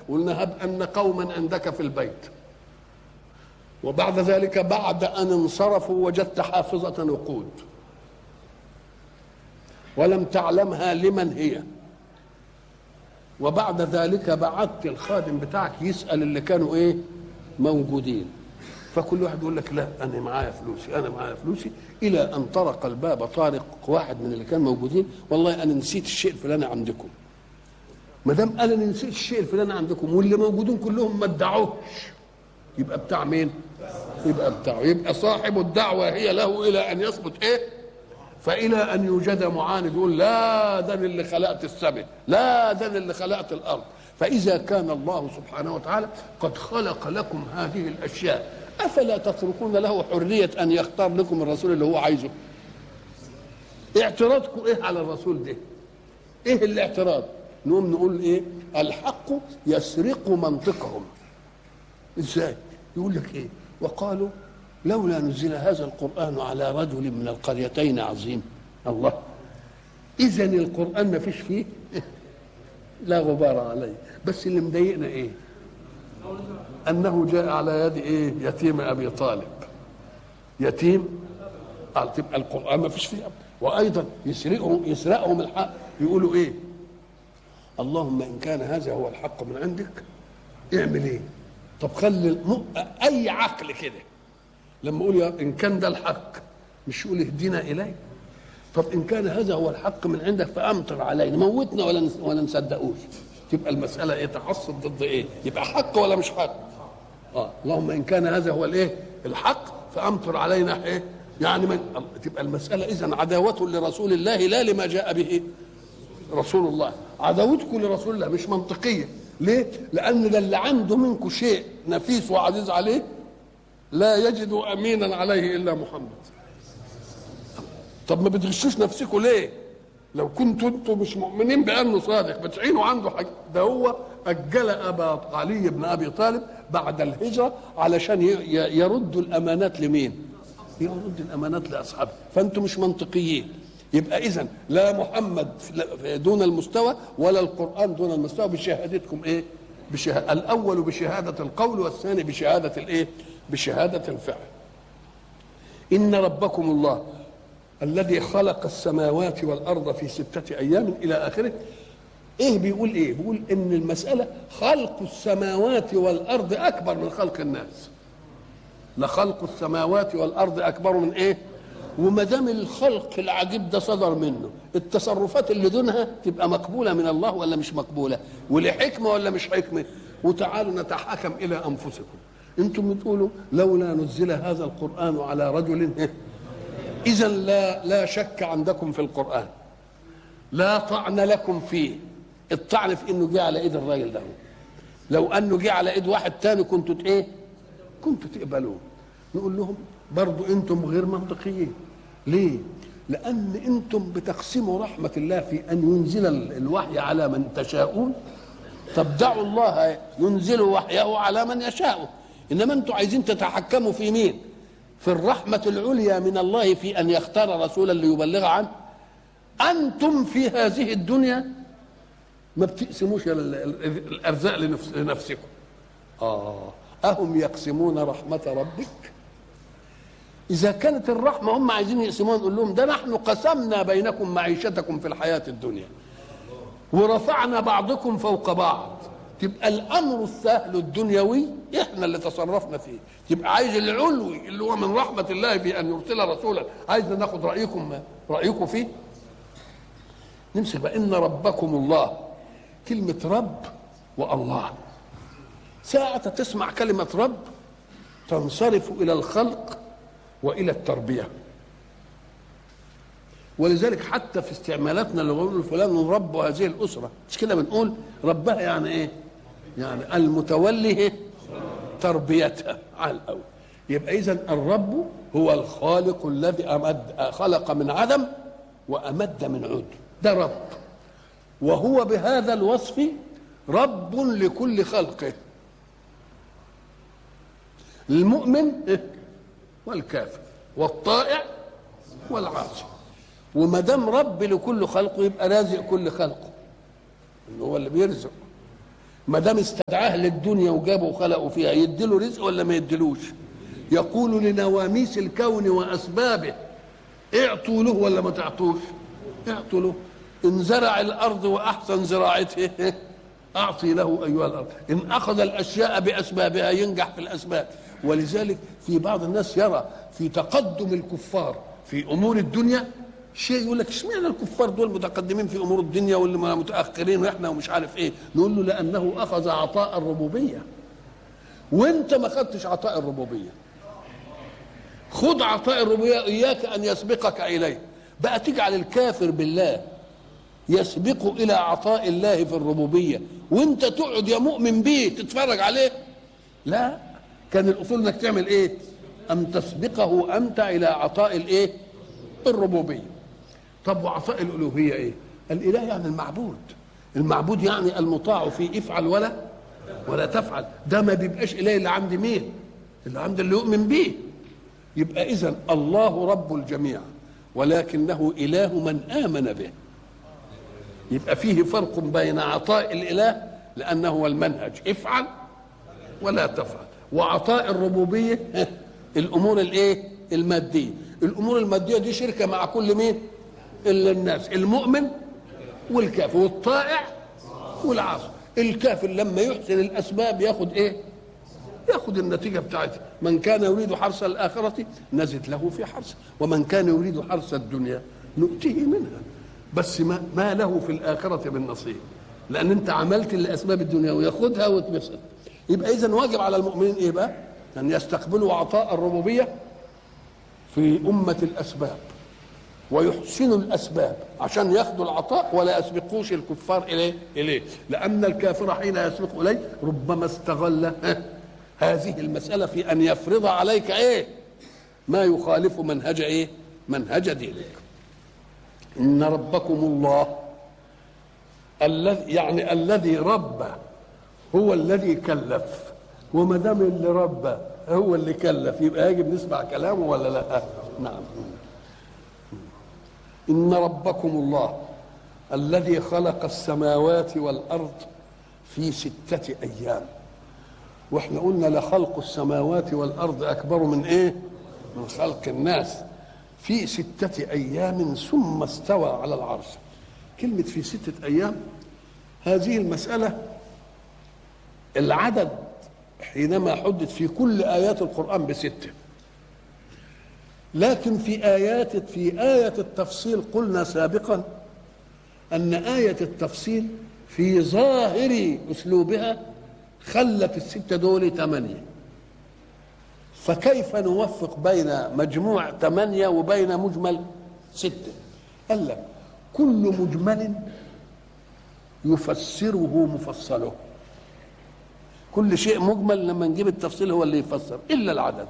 قلنا هب ان قوما عندك في البيت وبعد ذلك بعد ان انصرفوا وجدت حافظه نقود ولم تعلمها لمن هي وبعد ذلك بعت الخادم بتاعك يسال اللي كانوا ايه موجودين فكل واحد يقول لك لا انا معايا فلوسي انا معايا فلوسي الى ان طرق الباب طارق واحد من اللي كان موجودين والله انا نسيت الشيء الفلاني عندكم ما دام قال انا نسيت الشيء الفلاني عندكم واللي موجودين كلهم ما ادعوش يبقى بتاع مين؟ يبقى بتاعه يبقى صاحب الدعوه هي له الى ان يثبت ايه؟ فإلى أن يوجد معاند يقول لا ده أنا اللي خلقت السماء لا ده أنا اللي خلقت الأرض فإذا كان الله سبحانه وتعالى قد خلق لكم هذه الأشياء أفلا تتركون له حرية أن يختار لكم الرسول اللي هو عايزه اعتراضكم إيه على الرسول ده إيه الاعتراض نقوم نقول إيه الحق يسرق منطقهم إزاي يقول لك إيه وقالوا لولا نزل هذا القرآن على رجل من القريتين عظيم الله إذا القرآن ما فيش فيه لا غبار عليه بس اللي مضايقنا إيه أنه جاء على يد إيه يتيم أبي طالب يتيم قال تبقى القرآن ما فيش فيه وأيضا يسرقهم يسرقهم الحق يقولوا إيه اللهم إن كان هذا هو الحق من عندك اعمل إيه طب خلي الم... أي عقل كده لما اقول يا ان كان ده الحق مش يقول اهدنا اليه طب ان كان هذا هو الحق من عندك فامطر علينا موتنا ولا ولا نصدقوش تبقى المساله ايه تحصل ضد ايه يبقى حق ولا مش حق اه اللهم ان كان هذا هو الايه الحق فامطر علينا ايه يعني من تبقى المساله اذا عداوه لرسول الله لا لما جاء به رسول الله عداوتكم لرسول الله مش منطقيه ليه لان ده اللي عنده منكم شيء نفيس وعزيز عليه لا يجد امينا عليه الا محمد طب ما بتغشوش نفسكم ليه لو كنتوا انتم مش مؤمنين بانه صادق بتعينوا عنده حاجه ده هو اجل ابا علي بن ابي طالب بعد الهجره علشان يرد الامانات لمين يرد الامانات لاصحابه فانتم مش منطقيين يبقى اذا لا محمد دون المستوى ولا القران دون المستوى بشهادتكم ايه بشه... الاول بشهاده القول والثاني بشهاده الايه بشهادة الفعل إن ربكم الله الذي خلق السماوات والأرض في ستة أيام إلى آخره إيه بيقول إيه بيقول إن المسألة خلق السماوات والأرض أكبر من خلق الناس لخلق السماوات والأرض أكبر من إيه وما دام الخلق العجيب ده صدر منه التصرفات اللي دونها تبقى مقبوله من الله ولا مش مقبوله ولحكمه ولا مش حكمه وتعالوا نتحاكم الى انفسكم انتم بتقولوا لولا نزل هذا القران على رجل اذا لا لا شك عندكم في القران لا طعن لكم فيه الطعن في انه جه على ايد الراجل ده لو انه جه على ايد واحد تاني كنتوا ايه كنتوا تقبلوه نقول لهم برضو انتم غير منطقيين ليه لان انتم بتقسموا رحمه الله في ان ينزل الوحي على من تشاءون طب دعوا الله ينزل وحيه على من يشاء انما انتم عايزين تتحكموا في مين في الرحمه العليا من الله في ان يختار رسولا ليبلغ عنه انتم في هذه الدنيا ما بتقسموش الارزاق لنفسكم اه اهم يقسمون رحمه ربك اذا كانت الرحمه هم عايزين يقسموها نقول لهم ده نحن قسمنا بينكم معيشتكم في الحياه الدنيا ورفعنا بعضكم فوق بعض تبقى الامر السهل الدنيوي احنا اللي تصرفنا فيه تبقى عايز العلوي اللي هو من رحمه الله بان يرسل رسولا عايز ناخد رايكم رايكم فيه نمسك بقى ان ربكم الله كلمه رب والله ساعة تسمع كلمة رب تنصرف إلى الخلق والى التربيه ولذلك حتى في استعمالاتنا اللي بنقول فلان نرب هذه الاسره مش كده بنقول ربها يعني ايه يعني المتولي تربيتها على الاول يبقى اذا الرب هو الخالق الذي امد خلق من عدم وامد من عود ده رب وهو بهذا الوصف رب لكل خلقه المؤمن والكافر والطائع والعاصي وما دام رب لكل خلقه يبقى رازق كل خلقه اللي هو اللي بيرزق ما دام استدعاه للدنيا وجابه وخلقه فيها يديله رزق ولا ما يديلوش يقول لنواميس الكون واسبابه اعطوا له ولا ما تعطوش اعطوا له ان زرع الارض واحسن زراعته اعطي له ايها الارض ان اخذ الاشياء باسبابها ينجح في الاسباب ولذلك في بعض الناس يرى في تقدم الكفار في امور الدنيا شيء يقول لك اشمعنى الكفار دول متقدمين في امور الدنيا واللي متاخرين واحنا ومش عارف ايه نقول له لانه اخذ عطاء الربوبيه وانت ما خدتش عطاء الربوبيه خذ عطاء الربوبيه اياك ان يسبقك اليه بقى تجعل الكافر بالله يسبق الى عطاء الله في الربوبيه وانت تقعد يا مؤمن به تتفرج عليه لا كان الاصول انك تعمل ايه ان تسبقه انت الى عطاء الايه الربوبيه طب وعطاء الالوهيه ايه الاله يعني المعبود المعبود يعني المطاع في افعل ولا ولا تفعل ده ما بيبقاش اله اللي عند مين اللي عند اللي يؤمن به يبقى اذا الله رب الجميع ولكنه اله من امن به يبقى فيه فرق بين عطاء الاله لانه هو المنهج افعل ولا تفعل وعطاء الربوبيه الامور الايه الماديه الامور الماديه دي شركه مع كل مين الا الناس المؤمن والكافر والطائع والعاصي الكافر لما يحسن الاسباب ياخد ايه ياخد النتيجه بتاعتها من كان يريد حرث الاخره نزد له في حرثه ومن كان يريد حرث الدنيا نؤتيه منها بس ما, ما له في الاخره من نصيب لان انت عملت الاسباب الدنيا وياخدها وتبسط يبقى اذا واجب على المؤمنين ايه بقى ان يستقبلوا عطاء الربوبيه في امه الاسباب ويحسنوا الاسباب عشان ياخذوا العطاء ولا يسبقوش الكفار اليه اليه لان الكافر حين يسبق اليه ربما استغل هذه المساله في ان يفرض عليك ايه ما يخالف منهج ايه منهج دينك ان ربكم الله الذي يعني الذي ربى هو الذي كلف وما دام اللي ربى هو اللي كلف يبقى يجب نسمع كلامه ولا لا نعم ان ربكم الله الذي خلق السماوات والارض في سته ايام واحنا قلنا لخلق السماوات والارض اكبر من ايه من خلق الناس في ستة أيام ثم استوى على العرش كلمة في ستة أيام هذه المسألة العدد حينما حدث في كل آيات القرآن بستة لكن في آيات في آية التفصيل قلنا سابقا أن آية التفصيل في ظاهر أسلوبها خلت الستة دول ثمانية فكيف نوفق بين مجموع ثمانية وبين مجمل ستة قال لك كل مجمل يفسره مفصله كل شيء مجمل لما نجيب التفصيل هو اللي يفسر إلا العدد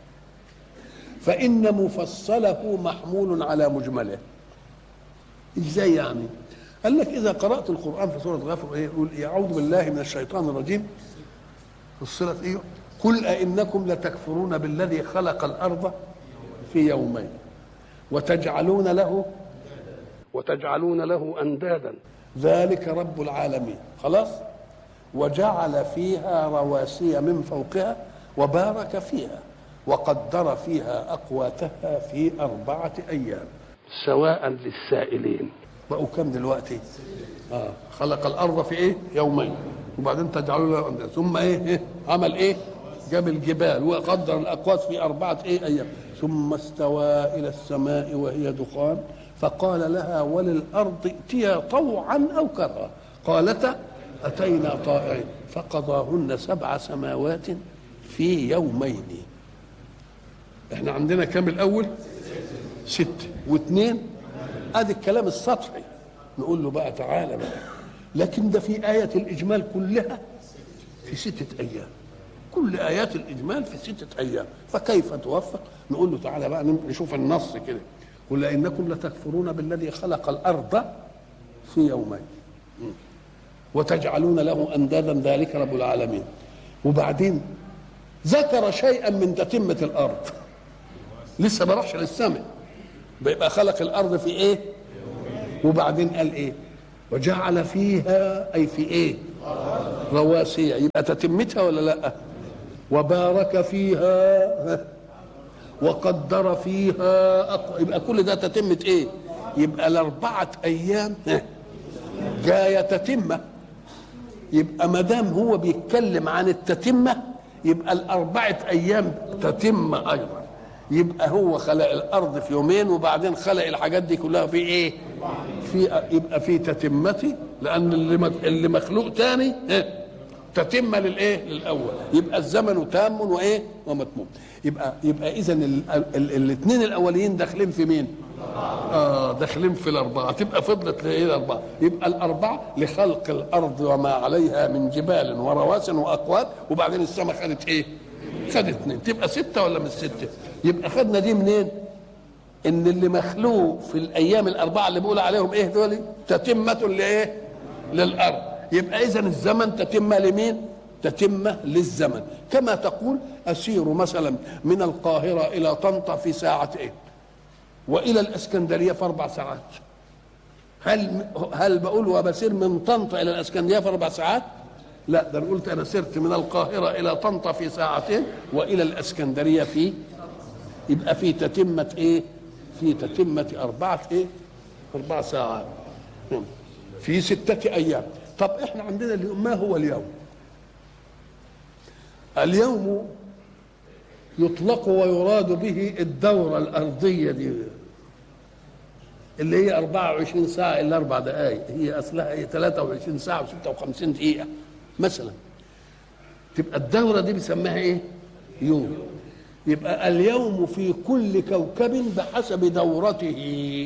فإن مفصله محمول على مجمله ازاي يعني قال لك إذا قرأت القرآن في سورة غافر إيه يقول أعوذ بالله من الشيطان الرجيم فصلت إيه قل أئنكم لتكفرون بالذي خلق الأرض في يومين وتجعلون له وتجعلون له أندادا ذلك رب العالمين خلاص وجعل فيها رواسي من فوقها وبارك فيها وقدر فيها أقواتها في أربعة أيام سواء للسائلين بقوا كم دلوقتي آه. خلق الأرض في إيه يومين وبعدين تجعلوا له أندادا ثم إيه, إيه؟ عمل إيه جاب الجبال وقدر الاقوات في اربعه ايه ايام ثم استوى الى السماء وهي دخان فقال لها وللارض ائتيا طوعا او كرها قالتا اتينا طائعين فقضاهن سبع سماوات في يومين احنا عندنا كام الاول ست واثنين ادي الكلام السطحي نقول له بقى تعالى بقى لكن ده في آية الإجمال كلها في ستة أيام كل ايات الاجمال في سته ايام فكيف توفق نقول له تعالى بقى نشوف النص كده قل انكم لتكفرون بالذي خلق الارض في يومين وتجعلون له اندادا ذلك رب العالمين وبعدين ذكر شيئا من تتمه الارض لسه ما راحش للسماء بيبقى خلق الارض في ايه وبعدين قال ايه وجعل فيها اي في ايه رواسي يبقى تتمتها ولا لا وبارك فيها وقدر فيها أقوى. يبقى كل ده تتمة ايه يبقى الاربعة ايام جاية تتمة يبقى ما دام هو بيتكلم عن التتمة يبقى الأربعة أيام تتمة أيضا يبقى هو خلق الأرض في يومين وبعدين خلق الحاجات دي كلها في إيه؟ في يبقى في تتمتي لأن اللي اللي مخلوق تاني إيه؟ تتمة للإيه؟ للأول يبقى الزمن تام وإيه؟ ومتموم يبقى يبقى إذا الاثنين الأولين داخلين في مين؟ آه داخلين في الأربعة تبقى فضلت لإيه الأربعة يبقى الأربعة لخلق الأرض وما عليها من جبال ورواس وأقوال وبعدين السماء خدت إيه؟ خدت اثنين تبقى ستة ولا مش ستة؟ يبقى خدنا دي منين؟ إن اللي مخلوق في الأيام الأربعة اللي بيقول عليهم إيه دول؟ تتمة لإيه؟ للأرض يبقى إذا الزمن تتمة لمين؟ تتمة للزمن كما تقول أسير مثلا من القاهرة إلى طنطا في ساعتين والى الاسكندريه في اربع ساعات هل هل بقول وبسير من طنطا الى الاسكندريه في اربع ساعات لا ده انا قلت انا سرت من القاهره الى طنطا في ساعتين والى الاسكندريه في يبقى في تتمه ايه في تتمه اربعه ايه اربع ساعات في سته ايام طب احنا عندنا اليوم ما هو اليوم اليوم يطلق ويراد به الدورة الأرضية دي اللي هي 24 ساعة إلا أربع دقائق هي أصلها هي 23 ساعة و56 دقيقة مثلا تبقى الدورة دي بيسميها إيه؟ يوم يبقى اليوم في كل كوكب بحسب دورته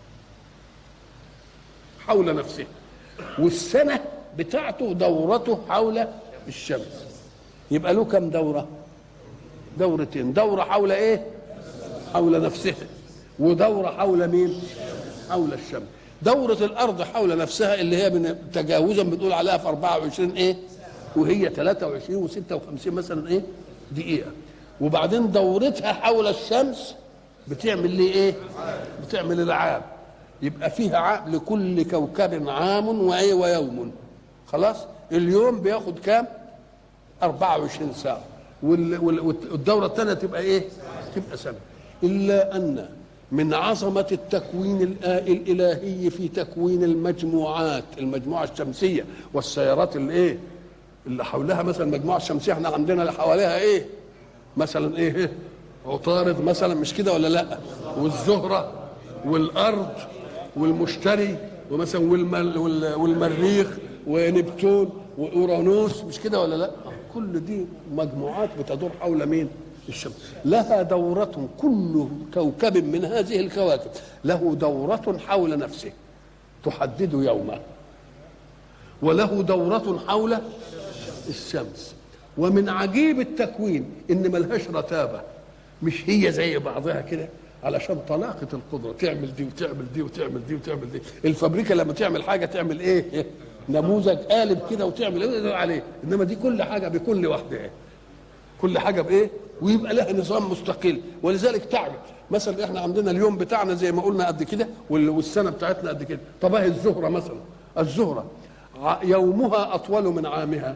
حول نفسه والسنة بتاعته دورته حول الشمس يبقى له كم دوره؟ دورتين دورة حول ايه حول نفسها ودورة حول مين حول الشمس دورة الأرض حول نفسها اللي هي من تجاوزا بنقول عليها في 24 ايه وهي 23 و56 مثلا ايه دقيقة وبعدين دورتها حول الشمس بتعمل ليه ايه بتعمل العام يبقى فيها عام لكل كوكب عام وايه ويوم خلاص اليوم بياخد كام 24 ساعه والدوره الثانيه تبقى ايه تبقى سنه الا ان من عظمه التكوين الالهي في تكوين المجموعات المجموعه الشمسيه والسيارات اللي ايه اللي حولها مثلا المجموعه الشمسيه احنا عندنا اللي حواليها ايه مثلا ايه عطارد مثلا مش كده ولا لا والزهره والارض والمشتري ومثلا والمريخ ونبتون واورانوس مش كده ولا لا كل دي مجموعات بتدور حول مين الشمس لها دورة كل كوكب من هذه الكواكب له دورة حول نفسه تحدد يومه وله دورة حول الشمس ومن عجيب التكوين ان ملهاش رتابة مش هي زي بعضها كده علشان طلاقة القدرة تعمل دي وتعمل دي وتعمل دي وتعمل دي الفابريكا لما تعمل حاجة تعمل ايه نموذج قالب كده وتعمل ايه عليه انما دي كل حاجه بكل واحده ايه كل حاجه بايه ويبقى لها نظام مستقل ولذلك تعمل مثلا احنا عندنا اليوم بتاعنا زي ما قلنا قد كده والسنه بتاعتنا قد كده طب اهي الزهره مثلا الزهره يومها اطول من عامها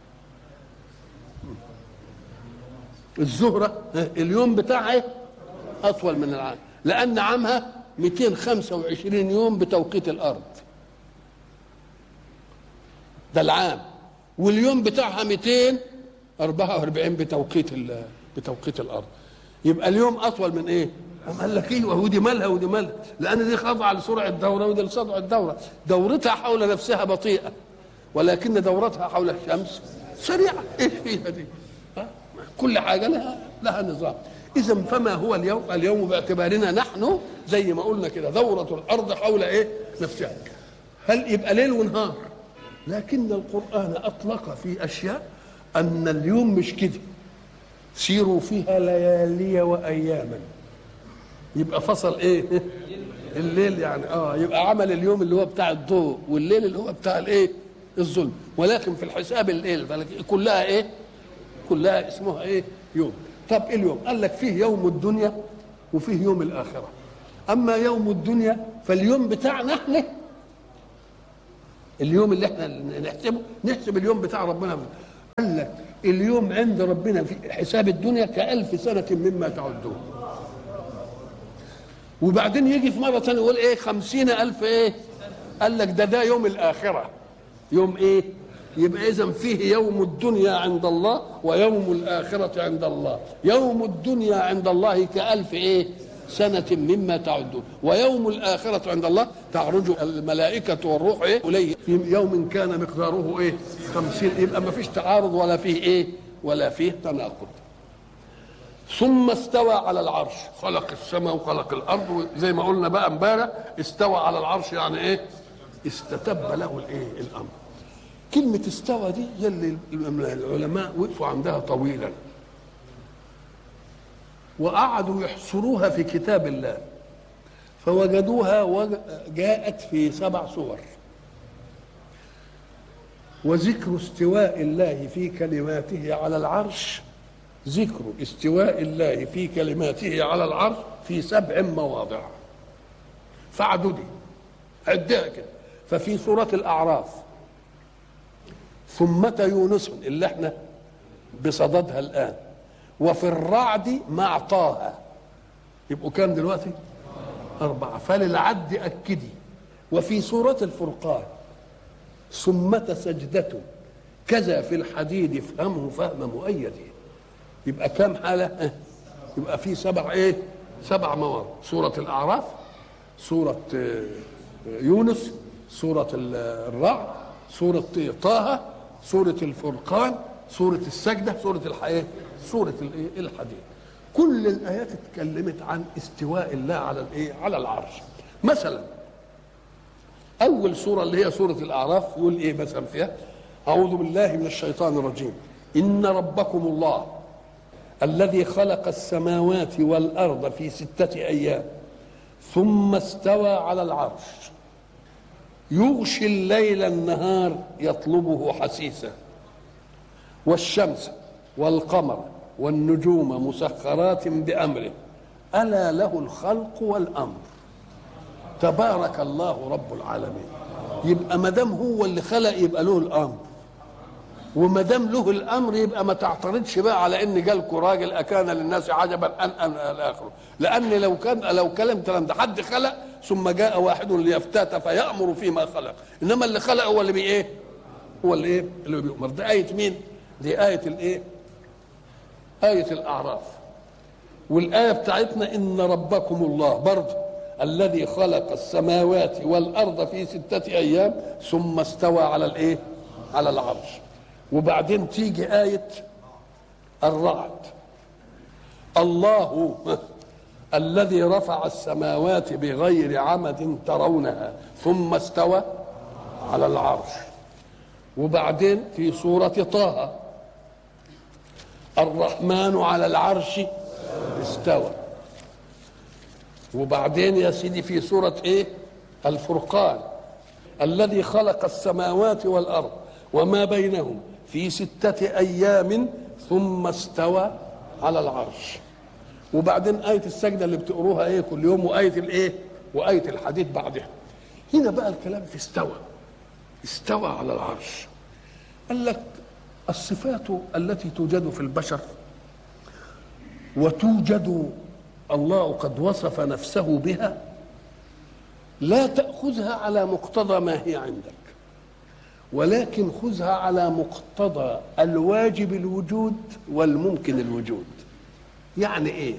الزهره اليوم بتاعها اطول من العام لان عامها 225 يوم بتوقيت الارض ده العام واليوم بتاعها 244 بتوقيت بتوقيت الارض يبقى اليوم اطول من ايه؟ قال لك ايوه ودي مالها ودي مالها لان دي خاضعه لسرعه الدوره ودي لسرعه الدوره دورتها حول نفسها بطيئه ولكن دورتها حول الشمس سريعه ايه فيها دي؟ ها؟ كل حاجه لها لها نظام اذا فما هو اليوم؟ اليوم باعتبارنا نحن زي ما قلنا كده دوره الارض حول ايه؟ نفسها هل يبقى ليل ونهار لكن القرآن أطلق في أشياء أن اليوم مش كده سيروا فيها ليالي وأياما يبقى فصل إيه الليل يعني اه يبقى عمل اليوم اللي هو بتاع الضوء والليل اللي هو بتاع الايه الظلم ولكن في الحساب الليل كلها ايه كلها اسمها ايه يوم طب إيه اليوم قال لك فيه يوم الدنيا وفيه يوم الاخره اما يوم الدنيا فاليوم بتاعنا احنا اليوم اللي احنا نحسبه نحسب اليوم بتاع ربنا قال لك اليوم عند ربنا في حساب الدنيا كألف سنة مما تعدون وبعدين يجي في مرة ثانية يقول ايه خمسين ألف ايه قال لك ده ده يوم الآخرة يوم ايه يبقى إذا فيه يوم الدنيا عند الله ويوم الآخرة عند الله يوم الدنيا عند الله كألف ايه سنة مما تعدون ويوم الآخرة عند الله تعرج الملائكة والروح إيه؟ إليه في يوم كان مقداره إيه خمسين يبقى ما فيش تعارض ولا فيه إيه ولا فيه تناقض ثم استوى على العرش خلق السماء وخلق الأرض زي ما قلنا بقى امبارح استوى على العرش يعني إيه استتب له الإيه الأمر كلمة استوى دي يلي العلماء وقفوا عندها طويلا وقعدوا يحصروها في كتاب الله فوجدوها جاءت في سبع سور وذكر استواء الله في كلماته على العرش ذكر استواء الله في كلماته على العرش في سبع مواضع فعددي عدها كده ففي سورة الأعراف ثمة يونس اللي احنا بصددها الآن وفي الرعد مع طه يبقوا كام دلوقتي أربعة فللعد أكدي وفي سورة الفرقان ثمة سجدة كذا في الحديد فهمه فهم مؤيد يبقى كام حالة يبقى في سبع ايه سبع مواضع سورة الأعراف سورة يونس سورة الرعد سورة طه سورة الفرقان سورة السجدة سورة الحياة سورة الحديد كل الآيات اتكلمت عن استواء الله على الايه على العرش مثلا أول سورة اللي هي سورة الأعراف يقول إيه مثلا فيها أعوذ بالله من الشيطان الرجيم إن ربكم الله الذي خلق السماوات والأرض في ستة أيام ثم استوى على العرش يغشي الليل النهار يطلبه حسيسا والشمس والقمر والنجوم مسخرات بأمره ألا له الخلق والأمر تبارك الله رب العالمين يبقى ما دام هو اللي خلق يبقى له الامر وما دام له الامر يبقى ما تعترضش بقى على ان جالكوا راجل اكان للناس عجبا ان ان الى اخره لان لو كان لو كلام كلام ده حد خلق ثم جاء واحد ليفتات فيامر فيما خلق انما اللي خلق هو اللي بي ايه هو اللي ايه اللي بيؤمر دي ايه مين دي ايه الايه ايه الاعراف والايه بتاعتنا ان ربكم الله برضه الذي خلق السماوات والارض في سته ايام ثم استوى على الايه على العرش وبعدين تيجي ايه الرعد الله الذي رفع السماوات بغير عمد ترونها ثم استوى على العرش وبعدين في سوره طه الرحمن على العرش استوى وبعدين يا سيدي في سورة ايه الفرقان الذي خلق السماوات والأرض وما بينهم في ستة أيام ثم استوى على العرش وبعدين آية السجدة اللي بتقروها ايه كل يوم وآية الايه وآية الحديث بعدها هنا بقى الكلام في استوى استوى على العرش قال لك الصفات التي توجد في البشر وتوجد الله قد وصف نفسه بها لا تأخذها على مقتضى ما هي عندك ولكن خذها على مقتضى الواجب الوجود والممكن الوجود يعني ايه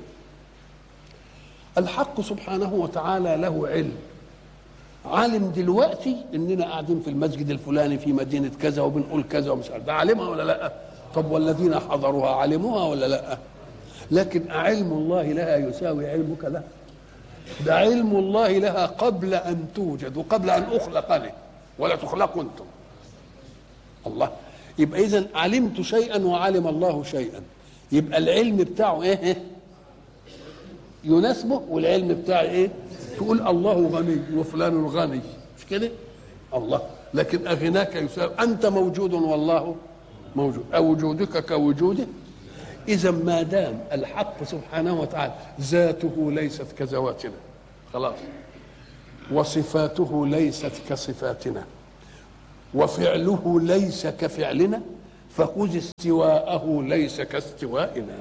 الحق سبحانه وتعالى له علم عالم دلوقتي اننا قاعدين في المسجد الفلاني في مدينه كذا وبنقول كذا ومش عارف ده عالمها ولا لا طب والذين حضروها علموها ولا لا لكن علم الله لها يساوي علمك لها ده علم الله لها قبل ان توجد وقبل ان اخلق له ولا تخلقوا انتم الله يبقى اذا علمت شيئا وعلم الله شيئا يبقى العلم بتاعه ايه يناسبه والعلم بتاعه ايه تقول الله غني وفلان غني مش كده الله لكن اغناك يساوي انت موجود والله موجود او وجودك كوجوده اذا ما دام الحق سبحانه وتعالى ذاته ليست كذواتنا خلاص وصفاته ليست كصفاتنا وفعله ليس كفعلنا فخذ استواءه ليس كاستوائنا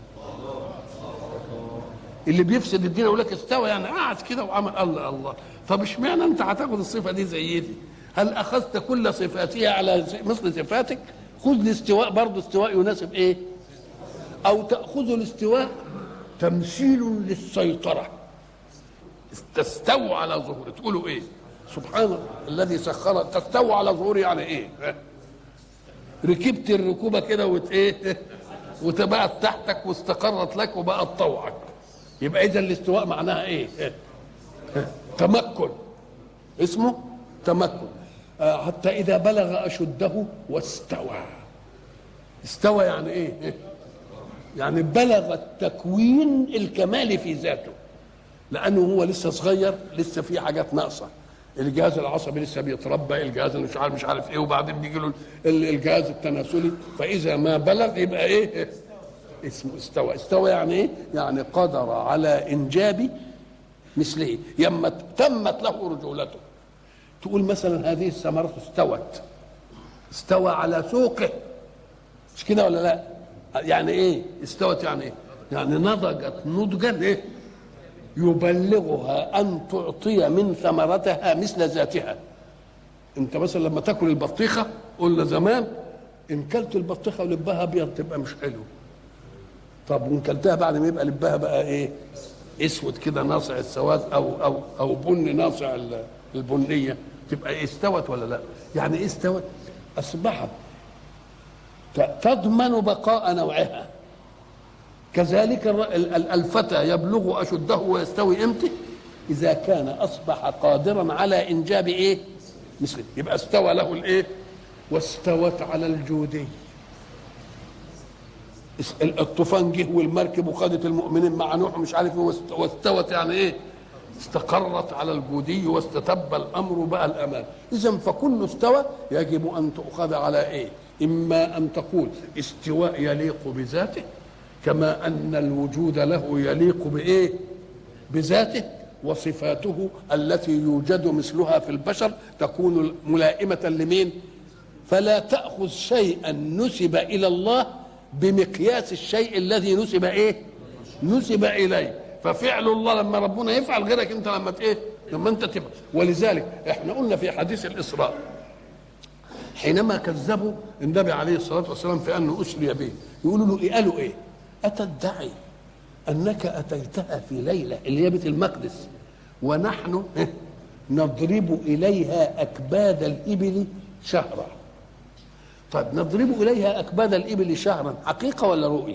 اللي بيفسد الدين يقول لك استوى يعني قعد كده وعمل الله الله طب اشمعنى انت هتاخد الصفه دي زي دي هل اخذت كل صفاتها على مثل صفاتك خذ الاستواء برضه استواء يناسب ايه او تاخذ الاستواء تمثيل للسيطره تستوى على ظهور تقولوا ايه سبحان الذي سخر تستوى على ظهوري يعني ايه ركبت الركوبه كده وت ايه وتبقت تحتك واستقرت لك وبقت طوعك يبقى اذا الاستواء معناها ايه تمكن اسمه تمكن آه حتى اذا بلغ اشده واستوى استوى يعني ايه يعني بلغ التكوين الكمالي في ذاته لانه هو لسه صغير لسه في حاجات ناقصه الجهاز العصبي لسه بيتربى الجهاز مش عارف مش عارف ايه وبعدين بيجي له الجهاز التناسلي فاذا ما بلغ يبقى ايه اسمه استوى استوى يعني ايه يعني قدر على انجاب مثله يما تمت له رجولته تقول مثلا هذه الثمرة استوت استوى على سوقه مش كده ولا لا يعني ايه استوت يعني ايه يعني نضجت نضجا ايه يبلغها ان تعطي من ثمرتها مثل ذاتها انت مثلا لما تاكل البطيخه قلنا زمان ان كلت البطيخه ولبها ابيض تبقى مش حلو طب وان كلتها بعد ما يبقى لبها بقى ايه اسود كده ناصع السواد او او او بني ناصع البنيه تبقى إيه استوت ولا لا يعني ايه استوت اصبحت تضمن بقاء نوعها كذلك الفتى يبلغ اشده ويستوي امتى اذا كان اصبح قادرا على انجاب ايه مثله يبقى استوى له الايه واستوت على الجودي الطوفان جه والمركب وخدت المؤمنين مع نوح مش عارف ايه واستوت يعني ايه استقرت على الجودي واستتب الامر بقى الامان اذا فكل استوى يجب ان تؤخذ على ايه اما ان تقول استواء يليق بذاته كما ان الوجود له يليق بايه بذاته وصفاته التي يوجد مثلها في البشر تكون ملائمه لمين فلا تاخذ شيئا نسب الى الله بمقياس الشيء الذي نسب ايه نسب اليه ففعل الله لما ربنا يفعل غيرك انت لما ايه لما انت تفعل ولذلك احنا قلنا في حديث الاسراء حينما كذبوا النبي عليه الصلاه والسلام في انه اسري به يقولوا له ايه قالوا ايه اتدعي انك اتيتها في ليله اللي هي بيت المقدس ونحن نضرب اليها اكباد الابل شهرا طيب نضرب اليها اكباد الابل شهرا حقيقه ولا رؤيه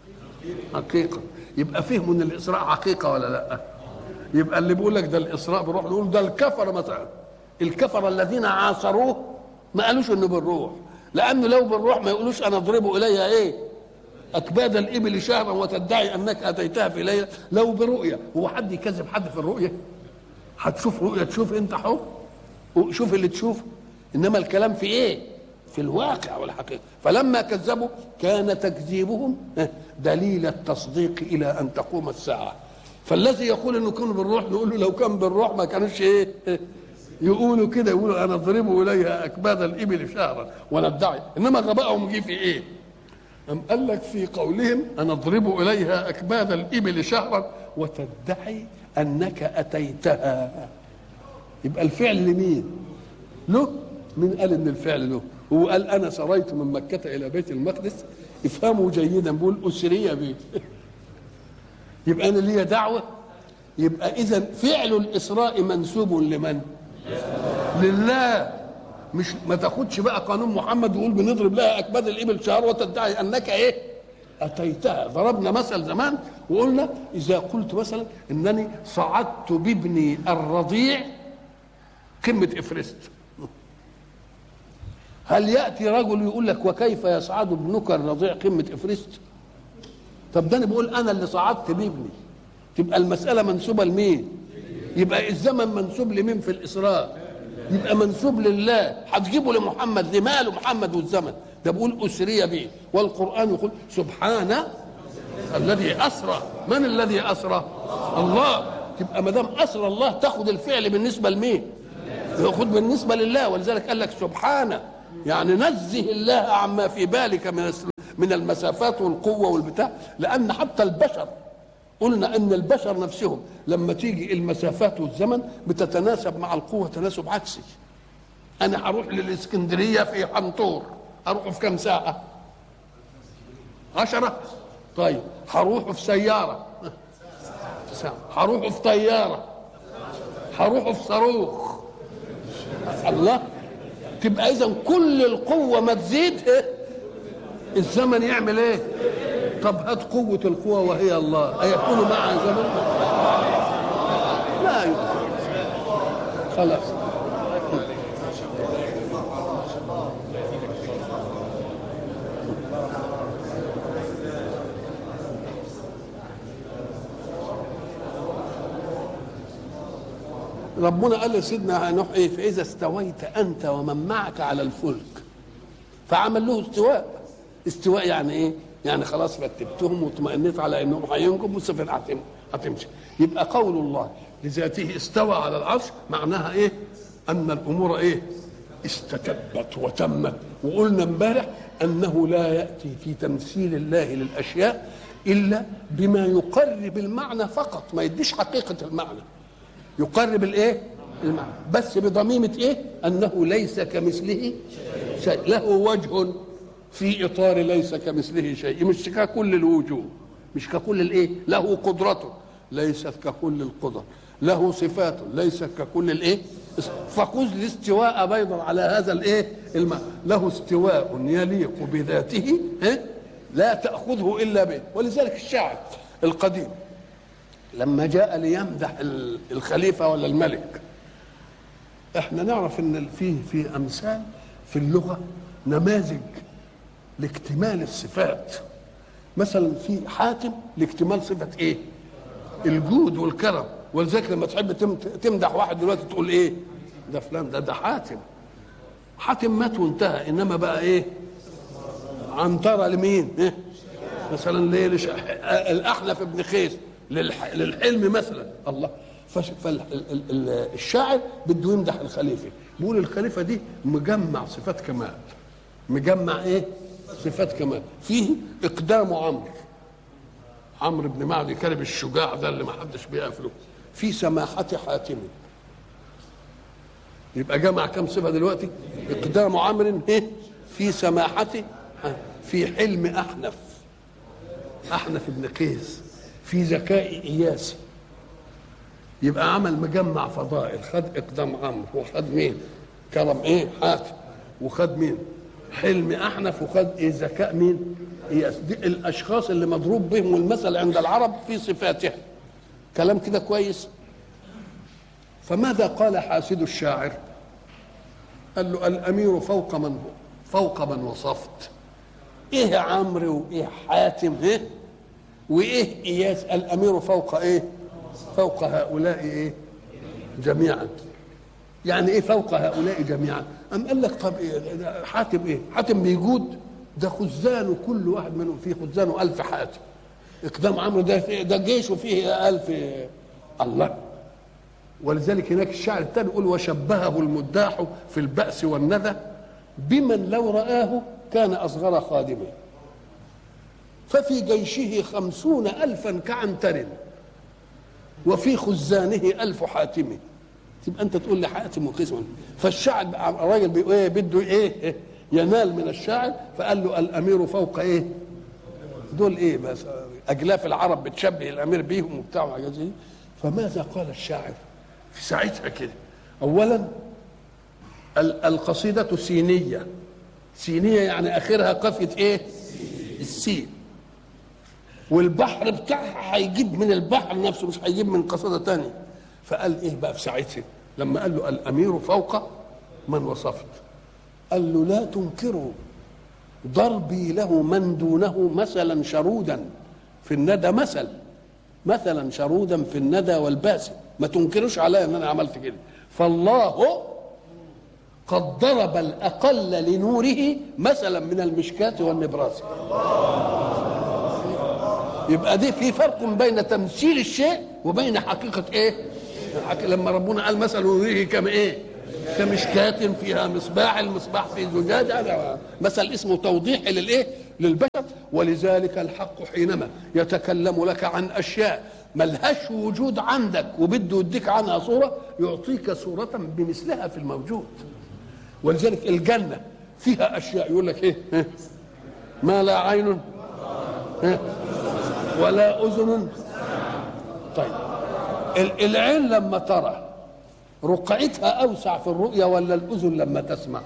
حقيقه يبقى فهم ان الاسراء حقيقه ولا لا يبقى اللي بيقول لك ده الاسراء بالروح نقول ده الكفر مثلا الكفر الذين عاصروه ما قالوش انه بالروح لانه لو بالروح ما يقولوش انا اضرب اليها ايه اكباد الابل شهرا وتدعي انك اتيتها في ليله لو برؤيه هو حد يكذب حد في الرؤيه هتشوف رؤيه تشوف انت حر شوف اللي تشوف انما الكلام في ايه في الواقع والحقيقه فلما كذبوا كان تكذيبهم دليل التصديق الى ان تقوم الساعه فالذي يقول انه كان بالروح نقول له لو كان بالروح ما كانوش ايه يقولوا كده يقولوا انا اضرب اليها اكباد الابل شهرا وندعي انما غبائهم جه في ايه؟ أم قال لك في قولهم أنا أضرب إليها أكباد الإبل شهرا وتدعي أنك أتيتها يبقى الفعل لمين؟ له؟ من قال إن الفعل له؟ هو قال أنا سريت من مكة إلى بيت المقدس افهموا جيدا بقول أسري به يبقى أنا ليا دعوة يبقى إذا فعل الإسراء منسوب لمن؟ لله مش ما تاخدش بقى قانون محمد ويقول بنضرب لها اكباد الابل شهر وتدعي انك ايه اتيتها ضربنا مثل زمان وقلنا اذا قلت مثلا انني صعدت بابني الرضيع قمه افرست هل ياتي رجل يقول لك وكيف يصعد ابنك الرضيع قمه افرست طب ده انا بقول انا اللي صعدت بابني تبقى المساله منسوبه لمين يبقى الزمن منسوب لمين في الاسراء يبقى منسوب لله هتجيبه لمحمد لماله محمد والزمن ده بيقول اسري به والقران يقول سبحان الذي اسرى من الذي اسرى الله تبقى ما دام اسرى الله تاخد الفعل بالنسبه لمين ياخد بالنسبه لله ولذلك قال لك سبحانه يعني نزه الله عما في بالك من من المسافات والقوه والبتاع لان حتى البشر قلنا ان البشر نفسهم لما تيجي المسافات والزمن بتتناسب مع القوه تناسب عكسي انا هروح للاسكندريه في حنطور اروح في كم ساعه عشرة طيب هروح في سيارة ساعة هروح في طيارة هروح في صاروخ الله تبقى اذا كل القوة ما تزيد إيه؟ الزمن يعمل ايه طب هات قوة القوة وهي الله أيكون مع زمن لا يمكن خلاص ربنا قال لسيدنا نوح ايه فاذا استويت انت ومن معك على الفلك فعمل له استواء استواء يعني ايه يعني خلاص رتبتهم واطمئنيت على انهم هينجم والسفينه هتم هتمشي يبقى قول الله لذاته استوى على العرش معناها ايه ان الامور ايه استتبت وتمت وقلنا امبارح انه لا ياتي في تمثيل الله للاشياء الا بما يقرب المعنى فقط ما يديش حقيقه المعنى يقرب الايه المعنى بس بضميمه ايه انه ليس كمثله شيء له وجه في اطار ليس كمثله شيء مش ككل الوجوه مش ككل الايه له قدرته ليست ككل القدر له صفات ليست ككل الايه فخذ الاستواء بيضا على هذا الايه المعنى له استواء يليق بذاته إيه؟ لا تاخذه الا به ولذلك الشاعر القديم لما جاء ليمدح الخليفه ولا الملك احنا نعرف ان في في امثال في اللغه نماذج لاكتمال الصفات مثلا في حاتم لاكتمال صفه ايه الجود والكرم ولذلك لما تحب تمدح واحد دلوقتي تقول ايه ده فلان ده ده حاتم حاتم مات وانتهى انما بقى ايه عنترة لمين إيه؟ مثلا ليه لش... الاحنف ابن خيس للح... للحلم مثلا الله فالشاعر بده يمدح الخليفه بيقول الخليفه دي مجمع صفات كمال مجمع ايه صفات كمال فيه اقدام عمرو عمرو بن معدي كلب الشجاع ده اللي ما حدش بيقف له في سماحة حاتم يبقى جمع كم صفة دلوقتي اقدام عمرو ايه في سماحة في حلم احنف احنف بن قيس في ذكاء اياسي يبقى عمل مجمع فضائل خد اقدام عمرو وخد مين كرم ايه حاتم وخد مين حلم احنف وخد ايه ذكاء مين اياس دي الاشخاص اللي مضروب بهم المثل عند العرب في صفاتهم كلام كده كويس فماذا قال حاسد الشاعر قال له الامير فوق من فوق من وصفت ايه عمرو وايه حاتم ايه وايه اياس الامير فوق ايه فوق هؤلاء ايه جميعا يعني ايه فوق هؤلاء جميعا ام قال لك طب إيه حاتم ايه حاتم بيجود ده خزان كل واحد منهم فيه خزانه ألف حاتم اقدام عمرو ده ده جيش وفيه ألف الله ولذلك هناك الشاعر الثاني يقول وشبهه المداح في البأس والندى بمن لو رآه كان أصغر خادمه ففي جيشه خمسون ألفا كعنتر وفي خزانه ألف حاتم تبقى أنت تقول لي حاتم وقسم فالشاعر الراجل بيقول إيه بده إيه ينال من الشاعر فقال له الأمير فوق إيه دول إيه بس أجلاف العرب بتشبه الأمير بيهم وبتاع وحاجات زي فماذا قال الشاعر في ساعتها كده أولا القصيدة سينية سينية يعني آخرها قافية إيه السين والبحر بتاعها هيجيب من البحر نفسه مش هيجيب من قصيدة تانية فقال ايه بقى في ساعتها لما قال له الامير فوق من وصفت قال له لا تنكروا ضربي له من دونه مثلا شرودا في الندى مثل مثلا شرودا في الندى والباس ما تنكروش عليا ان انا عملت كده فالله قد ضرب الاقل لنوره مثلا من المشكاة والنبراس يبقى دي في فرق بين تمثيل الشيء وبين حقيقة ايه لما ربنا قال مثل نوره كما ايه كمشكاة فيها مصباح المصباح في زجاج هذا مثل اسمه توضيح للايه للبشر ولذلك الحق حينما يتكلم لك عن اشياء ملهاش وجود عندك وبده يديك عنها صورة يعطيك صورة بمثلها في الموجود ولذلك الجنة فيها أشياء يقول لك إيه ما لا عين ولا أذن طيب العين لما ترى رقعتها أوسع في الرؤية ولا الأذن لما تسمع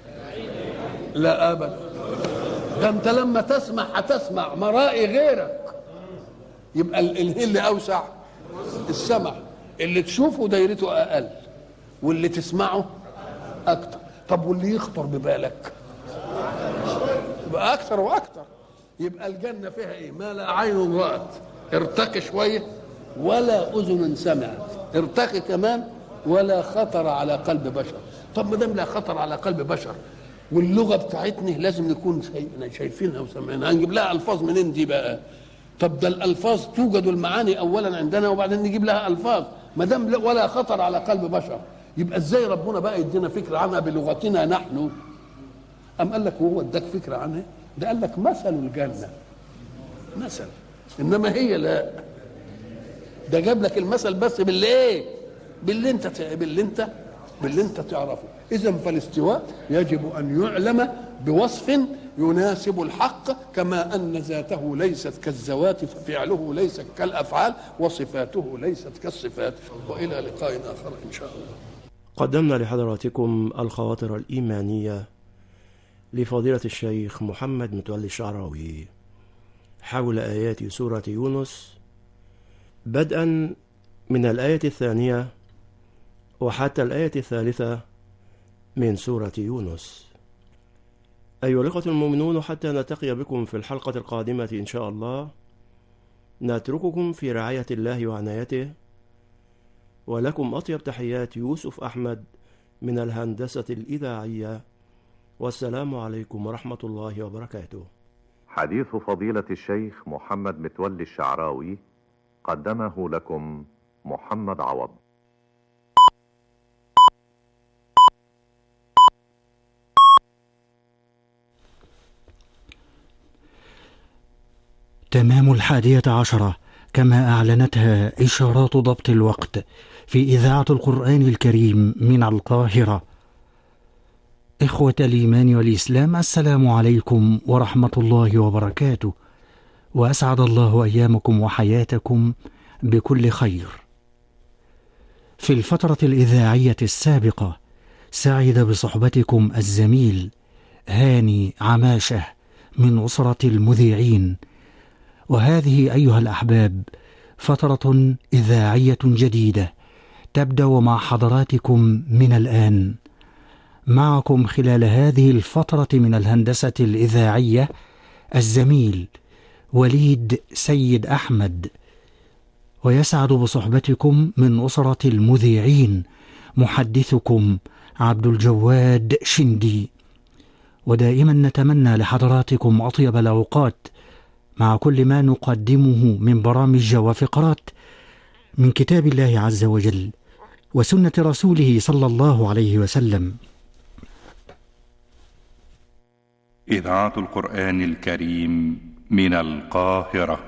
لا أبدا ده أنت لما تسمع هتسمع مرائي غيرك يبقى الايه اللي اوسع السمع اللي تشوفه دايرته اقل واللي تسمعه اكتر طب واللي يخطر ببالك يبقى اكثر واكثر يبقى الجنه فيها ايه ما لا عين رات ارتقي شويه ولا اذن سمعت ارتقي كمان ولا خطر على قلب بشر طب ما دام لا خطر على قلب بشر واللغه بتاعتنا لازم نكون شايفينها وسامعينها هنجيب لها الفاظ منين دي بقى طب ده الالفاظ توجد المعاني اولا عندنا وبعدين نجيب لها الفاظ ما دام ولا خطر على قلب بشر يبقى ازاي ربنا بقى يدينا فكره عنها بلغتنا نحن ام قال لك وهو اداك فكره عنها ده قال لك مثل الجنه مثل انما هي لا ده جاب لك المثل بس باللي ايه باللي انت باللي انت باللي انت تعرفه اذا فالاستواء يجب ان يعلم بوصف يناسب الحق كما ان ذاته ليست كالذوات ففعله ليس كالافعال وصفاته ليست كالصفات والى لقاء اخر ان شاء الله قدمنا لحضراتكم الخواطر الايمانيه لفضيله الشيخ محمد متولي الشعراوي حول ايات سوره يونس بدءا من الايه الثانيه وحتى الايه الثالثه من سوره يونس أيها الأخوة المؤمنون حتى نلتقي بكم في الحلقة القادمة إن شاء الله نترككم في رعاية الله وعنايته ولكم أطيب تحيات يوسف أحمد من الهندسة الإذاعية والسلام عليكم ورحمة الله وبركاته حديث فضيلة الشيخ محمد متولي الشعراوي قدمه لكم محمد عوض تمام الحادية عشرة كما أعلنتها إشارات ضبط الوقت في إذاعة القرآن الكريم من القاهرة إخوة الإيمان والإسلام السلام عليكم ورحمة الله وبركاته وأسعد الله أيامكم وحياتكم بكل خير في الفترة الإذاعية السابقة سعد بصحبتكم الزميل هاني عماشه من أسرة المذيعين وهذه ايها الاحباب فتره اذاعيه جديده تبدا مع حضراتكم من الان معكم خلال هذه الفتره من الهندسه الاذاعيه الزميل وليد سيد احمد ويسعد بصحبتكم من اسره المذيعين محدثكم عبد الجواد شندي ودائما نتمنى لحضراتكم اطيب الاوقات مع كل ما نقدمه من برامج وفقرات من كتاب الله عز وجل وسنه رسوله صلى الله عليه وسلم اذاعه القران الكريم من القاهره